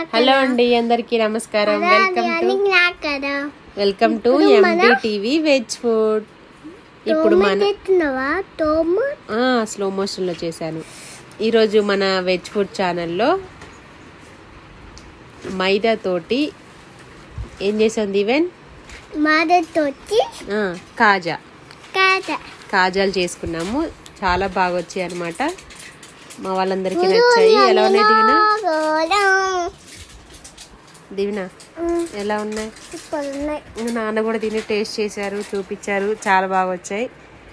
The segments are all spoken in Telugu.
హలో అండి అందరికి నమస్కారం వెల్కమ్ టు కదా welcome to MT TV veg food ఇప్పుడు మన చేస్తున్నావా తోమ స్లో మోషన్లో చేశాను ఈరోజు మన వెజ్ ఫుడ్ ఛానల్లో మైదా తోటి ఏం చేసాం దీవెన్ మాదతోటి ఆ, కాజా కాదా కాజాలు చేసుకున్నాము చాలా బాగా వచ్చాయి అనమాట మా వాళ్ళందరికీ నచ్చాయి ఎలా ఉన్నాయి దివినా దివినా ఎలా ఉన్నాయి సూపర్ ఉన్నాయి ఇంకా నాన్న కూడా తిని టేస్ట్ చేశారు చూపించారు చాలా బాగా వచ్చాయి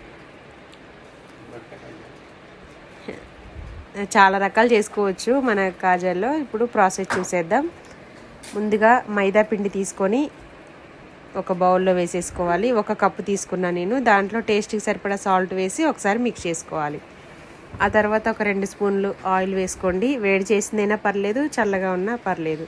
చాలా రకాలు చేసుకోవచ్చు మన కాజాల్లో ఇప్పుడు ప్రాసెస్ చూసేద్దాం ముందుగా మైదా పిండి తీసుకొని ఒక బౌల్లో వేసేసుకోవాలి ఒక కప్పు తీసుకున్నాను నేను దాంట్లో టేస్ట్కి సరిపడా సాల్ట్ వేసి ఒకసారి మిక్స్ చేసుకోవాలి ఆ తర్వాత ఒక రెండు స్పూన్లు ఆయిల్ వేసుకోండి వేడి చేసిందైనా పర్లేదు చల్లగా ఉన్నా పర్లేదు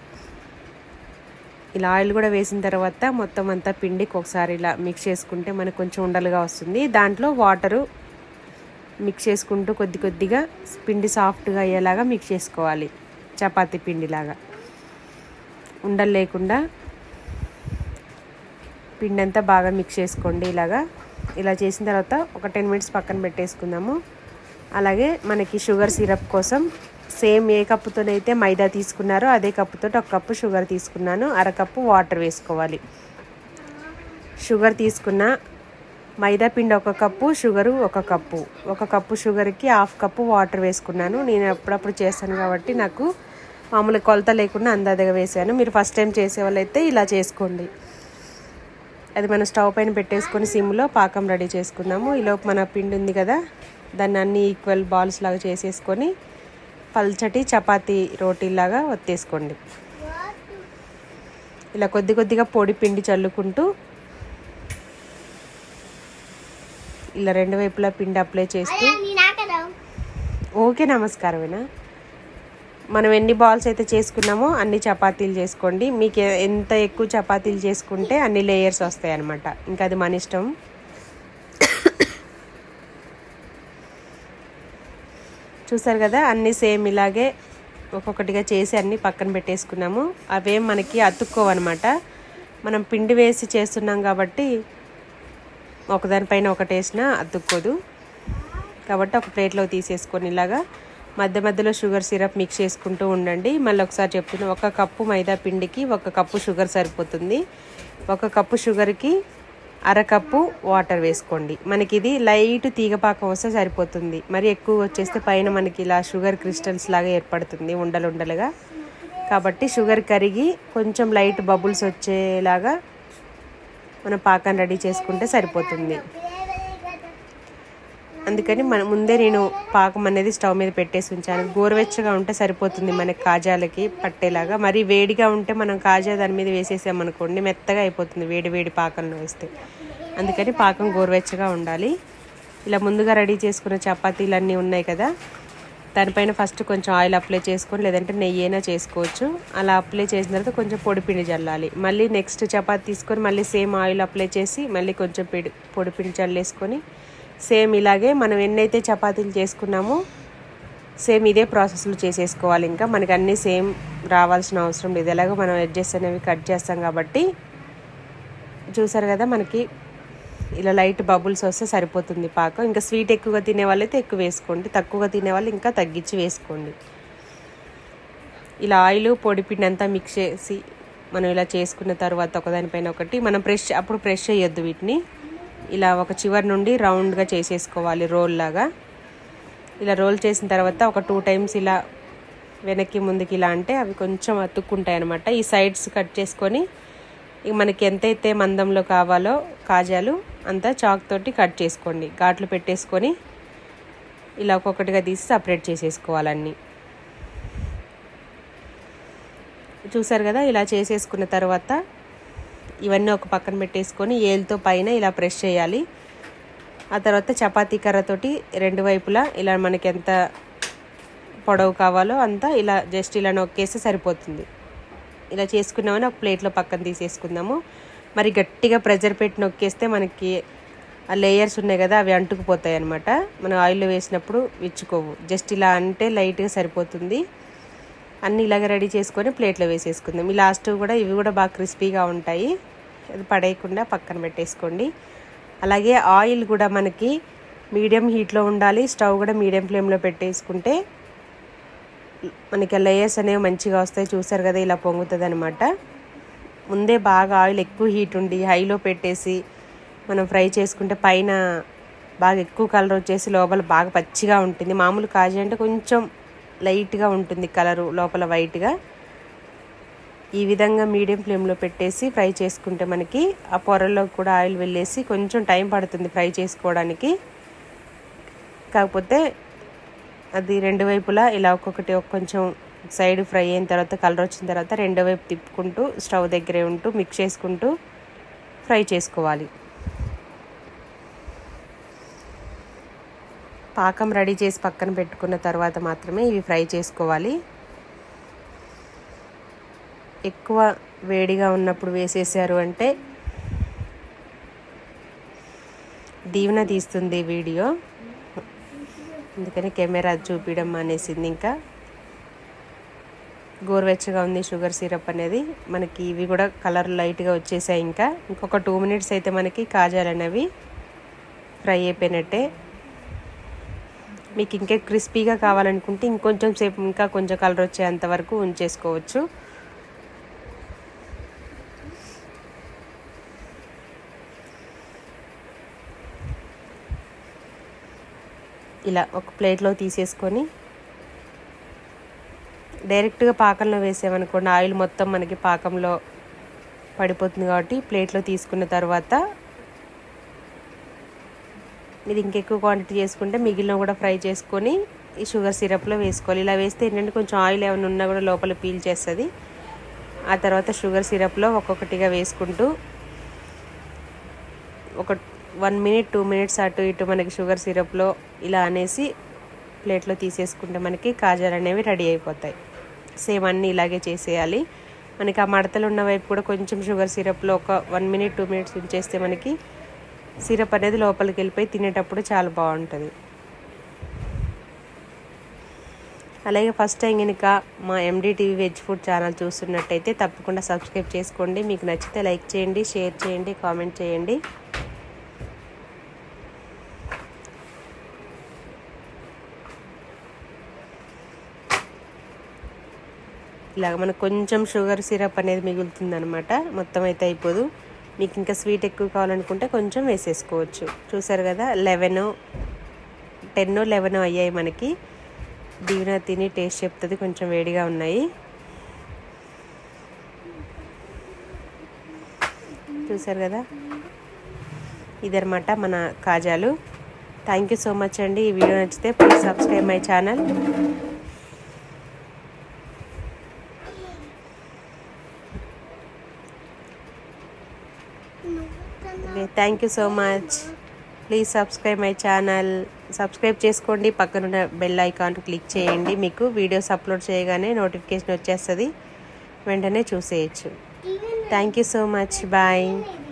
ఇలా ఆయిల్ కూడా వేసిన తర్వాత మొత్తం అంతా పిండికి ఒకసారి ఇలా మిక్స్ చేసుకుంటే మనకు కొంచెం ఉండలుగా వస్తుంది దాంట్లో వాటరు మిక్స్ చేసుకుంటూ కొద్ది కొద్దిగా పిండి సాఫ్ట్గా అయ్యేలాగా మిక్స్ చేసుకోవాలి చపాతీ పిండిలాగా ఉండలు లేకుండా పిండి అంతా బాగా మిక్స్ చేసుకోండి ఇలాగా ఇలా చేసిన తర్వాత ఒక టెన్ మినిట్స్ పక్కన పెట్టేసుకుందాము అలాగే మనకి షుగర్ సిరప్ కోసం సేమ్ ఏ కప్పుతోనైతే మైదా తీసుకున్నారో అదే కప్పుతో ఒక కప్పు షుగర్ తీసుకున్నాను అరకప్పు వాటర్ వేసుకోవాలి షుగర్ తీసుకున్న మైదా పిండి ఒక కప్పు షుగరు ఒక కప్పు ఒక కప్పు షుగర్కి హాఫ్ కప్పు వాటర్ వేసుకున్నాను నేను అప్పుడప్పుడు చేస్తాను కాబట్టి నాకు మామూలు కొలత లేకుండా అందాదగా వేసాను మీరు ఫస్ట్ టైం చేసే వాళ్ళైతే ఇలా చేసుకోండి అది మనం స్టవ్ పైన పెట్టేసుకొని సిమ్లో పాకం రెడీ చేసుకుందాము ఈలోపు మన పిండి ఉంది కదా దాన్ని అన్ని ఈక్వల్ బాల్స్ లాగా చేసేసుకొని పల్చటి చపాతీ రోటీలాగా ఒత్తేసుకోండి ఇలా కొద్ది కొద్దిగా పొడి పిండి చల్లుకుంటూ ఇలా రెండు వైపులా పిండి అప్లై చేస్తూ నాకదా ఓకే నమస్కారమేనా మనం ఎన్ని బాల్స్ అయితే చేసుకున్నామో అన్ని చపాతీలు చేసుకోండి మీకు ఎ- ఎంత ఎక్కువ చపాతీలు చేసుకుంటే అన్ని లేయర్స్ వస్తాయి అనమాట ఇంకా అది మన ఇష్టం చూసారు కదా అన్నీ సేమ్ ఇలాగే ఒక్కొక్కటిగా చేసి అన్నీ పక్కన పెట్టేసుకున్నాము అవేం మనకి అతుక్కోవన్నమాట మనం పిండి వేసి చేస్తున్నాం కాబట్టి ఒకదానిపైన ఒకటి వేసినా అతుక్కోదు కాబట్టి ఒక ప్లేట్లో తీసేసుకొని ఇలాగా మధ్య మధ్యలో షుగర్ సిరప్ మిక్స్ చేసుకుంటూ ఉండండి మళ్ళీ ఒకసారి చెప్తున్నా ఒక కప్పు మైదా పిండికి ఒక కప్పు షుగర్ సరిపోతుంది ఒక కప్పు షుగర్కి అరకప్పు వాటర్ వేసుకోండి మనకి ఇది లైట్ తీగపాకం వస్తే సరిపోతుంది మరి ఎక్కువ వచ్చేస్తే పైన మనకి ఇలా షుగర్ క్రిస్టల్స్ లాగా ఏర్పడుతుంది ఉండలు ఉండలుగా కాబట్టి షుగర్ కరిగి కొంచెం లైట్ బబుల్స్ వచ్చేలాగా మనం పాకాన్ని రెడీ చేసుకుంటే సరిపోతుంది అందుకని మన ముందే నేను పాకం అనేది స్టవ్ మీద పెట్టేసి ఉంచాను గోరువెచ్చగా ఉంటే సరిపోతుంది మనకి కాజాలకి పట్టేలాగా మరి వేడిగా ఉంటే మనం కాజా దాని మీద వేసేసామనుకోండి మెత్తగా అయిపోతుంది వేడి వేడి పాకంలో వేస్తే అందుకని పాకం గోరువెచ్చగా ఉండాలి ఇలా ముందుగా రెడీ చేసుకున్న చపాతీలు అన్నీ ఉన్నాయి కదా దానిపైన ఫస్ట్ కొంచెం ఆయిల్ అప్లై చేసుకొని లేదంటే నెయ్యి అయినా చేసుకోవచ్చు అలా అప్లై చేసిన తర్వాత కొంచెం పొడిపిండి చల్లాలి మళ్ళీ నెక్స్ట్ చపాతీ తీసుకొని మళ్ళీ సేమ్ ఆయిల్ అప్లై చేసి మళ్ళీ కొంచెం పిడి పొడిపిండి చల్లేసుకొని సేమ్ ఇలాగే మనం ఎన్నైతే చపాతీలు చేసుకున్నామో సేమ్ ఇదే ప్రాసెస్లో చేసేసుకోవాలి ఇంకా మనకి అన్నీ సేమ్ రావాల్సిన అవసరం లేదు ఎలాగో మనం ఎడ్జెస్ అనేవి కట్ చేస్తాం కాబట్టి చూసారు కదా మనకి ఇలా లైట్ బబుల్స్ వస్తే సరిపోతుంది పాకం ఇంకా స్వీట్ ఎక్కువగా తినే వాళ్ళైతే ఎక్కువ వేసుకోండి తక్కువగా తినే వాళ్ళు ఇంకా తగ్గించి వేసుకోండి ఇలా ఆయిల్ పొడిపిండి అంతా మిక్స్ చేసి మనం ఇలా చేసుకున్న తర్వాత ఒకదానిపైన ఒకటి మనం ప్రెష్ అప్పుడు ప్రెష్ చేయొద్దు వీటిని ఇలా ఒక చివరి నుండి రౌండ్గా చేసేసుకోవాలి రోల్ లాగా ఇలా రోల్ చేసిన తర్వాత ఒక టూ టైమ్స్ ఇలా వెనక్కి ముందుకి ఇలా అంటే అవి కొంచెం అతుక్కుంటాయి అనమాట ఈ సైడ్స్ కట్ చేసుకొని ఇక మనకి ఎంతైతే మందంలో కావాలో కాజాలు అంతా చాక్ తోటి కట్ చేసుకోండి ఘాట్లు పెట్టేసుకొని ఇలా ఒక్కొక్కటిగా తీసి సపరేట్ చేసేసుకోవాలన్నీ చూసారు కదా ఇలా చేసేసుకున్న తర్వాత ఇవన్నీ ఒక పక్కన పెట్టేసుకొని ఏలుతో పైన ఇలా ప్రెస్ చేయాలి ఆ తర్వాత చపాతీ కర్రతోటి రెండు వైపులా ఇలా మనకి ఎంత పొడవు కావాలో అంతా ఇలా జస్ట్ ఇలా నొక్కేస్తే సరిపోతుంది ఇలా చేసుకున్నామని ఒక ప్లేట్లో పక్కన తీసేసుకుందాము మరి గట్టిగా ప్రెజర్ పెట్టి నొక్కేస్తే మనకి ఆ లేయర్స్ ఉన్నాయి కదా అవి అంటుకుపోతాయి అనమాట మనం ఆయిల్లో వేసినప్పుడు విచ్చుకోవు జస్ట్ ఇలా అంటే లైట్గా సరిపోతుంది అన్నీ ఇలాగ రెడీ చేసుకొని ప్లేట్లో వేసేసుకుందాం ఈ లాస్ట్ కూడా ఇవి కూడా బాగా క్రిస్పీగా ఉంటాయి అది పడేయకుండా పక్కన పెట్టేసుకోండి అలాగే ఆయిల్ కూడా మనకి మీడియం హీట్లో ఉండాలి స్టవ్ కూడా మీడియం ఫ్లేమ్లో పెట్టేసుకుంటే మనకి లేయర్స్ అనేవి మంచిగా వస్తాయి చూసారు కదా ఇలా పొంగుతుంది అనమాట ముందే బాగా ఆయిల్ ఎక్కువ హీట్ ఉండి హైలో పెట్టేసి మనం ఫ్రై చేసుకుంటే పైన బాగా ఎక్కువ కలర్ వచ్చేసి లోపల బాగా పచ్చిగా ఉంటుంది మామూలు కాజు అంటే కొంచెం లైట్గా ఉంటుంది కలరు లోపల వైట్గా ఈ విధంగా మీడియం ఫ్లేమ్లో పెట్టేసి ఫ్రై చేసుకుంటే మనకి ఆ పొరల్లో కూడా ఆయిల్ వెళ్ళేసి కొంచెం టైం పడుతుంది ఫ్రై చేసుకోవడానికి కాకపోతే అది రెండు వైపులా ఇలా ఒక్కొక్కటి ఒక కొంచెం సైడ్ ఫ్రై అయిన తర్వాత కలర్ వచ్చిన తర్వాత రెండో వైపు తిప్పుకుంటూ స్టవ్ దగ్గరే ఉంటూ మిక్స్ చేసుకుంటూ ఫ్రై చేసుకోవాలి పాకం రెడీ చేసి పక్కన పెట్టుకున్న తర్వాత మాత్రమే ఇవి ఫ్రై చేసుకోవాలి ఎక్కువ వేడిగా ఉన్నప్పుడు వేసేసారు అంటే దీవెన తీస్తుంది వీడియో అందుకని కెమెరా చూపించడం మానేసింది ఇంకా గోరువెచ్చగా ఉంది షుగర్ సిరప్ అనేది మనకి ఇవి కూడా కలర్ లైట్గా వచ్చేసాయి ఇంకా ఇంకొక టూ మినిట్స్ అయితే మనకి కాజాలు అనేవి ఫ్రై అయిపోయినట్టే మీకు ఇంకా క్రిస్పీగా కావాలనుకుంటే ఇంకొంచెం సేపు ఇంకా కొంచెం కలర్ వచ్చేంత వరకు ఉంచేసుకోవచ్చు ఇలా ఒక ప్లేట్లో తీసేసుకొని డైరెక్ట్గా పాకంలో వేసామనుకోండి ఆయిల్ మొత్తం మనకి పాకంలో పడిపోతుంది కాబట్టి ప్లేట్లో తీసుకున్న తర్వాత ఇది ఇంకెక్కువ క్వాంటిటీ చేసుకుంటే మిగిలిన కూడా ఫ్రై చేసుకొని ఈ షుగర్ సిరప్లో వేసుకోవాలి ఇలా వేస్తే ఏంటంటే కొంచెం ఆయిల్ ఏమైనా ఉన్నా కూడా లోపల పీల్ చేస్తుంది ఆ తర్వాత షుగర్ సిరప్లో ఒక్కొక్కటిగా వేసుకుంటూ ఒక వన్ మినిట్ టూ మినిట్స్ అటు ఇటు మనకి షుగర్ సిరప్లో ఇలా అనేసి ప్లేట్లో తీసేసుకుంటే మనకి కాజాలు అనేవి రెడీ అయిపోతాయి సేమ్ అన్నీ ఇలాగే చేసేయాలి మనకి ఆ మడతలు ఉన్న వైపు కూడా కొంచెం షుగర్ సిరప్లో ఒక వన్ మినిట్ టూ మినిట్స్ ఉంచేస్తే మనకి సిరప్ అనేది లోపలికి వెళ్ళిపోయి తినేటప్పుడు చాలా బాగుంటుంది అలాగే ఫస్ట్ టైం కనుక మా ఎండిటీవీ వెజ్ ఫుడ్ ఛానల్ చూస్తున్నట్టయితే తప్పకుండా సబ్స్క్రైబ్ చేసుకోండి మీకు నచ్చితే లైక్ చేయండి షేర్ చేయండి కామెంట్ చేయండి ఇలాగ మనకు కొంచెం షుగర్ సిరప్ అనేది మిగులుతుంది అనమాట మొత్తం అయితే అయిపోదు మీకు ఇంకా స్వీట్ ఎక్కువ కావాలనుకుంటే కొంచెం వేసేసుకోవచ్చు చూసారు కదా లెవెన్ టెన్ లెవెన్ అయ్యాయి మనకి దీవెన తిని టేస్ట్ చెప్తుంది కొంచెం వేడిగా ఉన్నాయి చూసారు కదా ఇదనమాట మన కాజాలు థ్యాంక్ యూ సో మచ్ అండి ఈ వీడియో నచ్చితే please subscribe my channel thank you so much please subscribe my channel subscribe చేసుకోండి పక్కనున్న బెల్ ఐకాన్ క్లిక్ చేయండి మీకు వీడియోస్ అప్లోడ్ చేయగానే నోటిఫికేషన్ వచ్చేస్తుంది వెంటనే చూసేయచ్చు thank you so much bye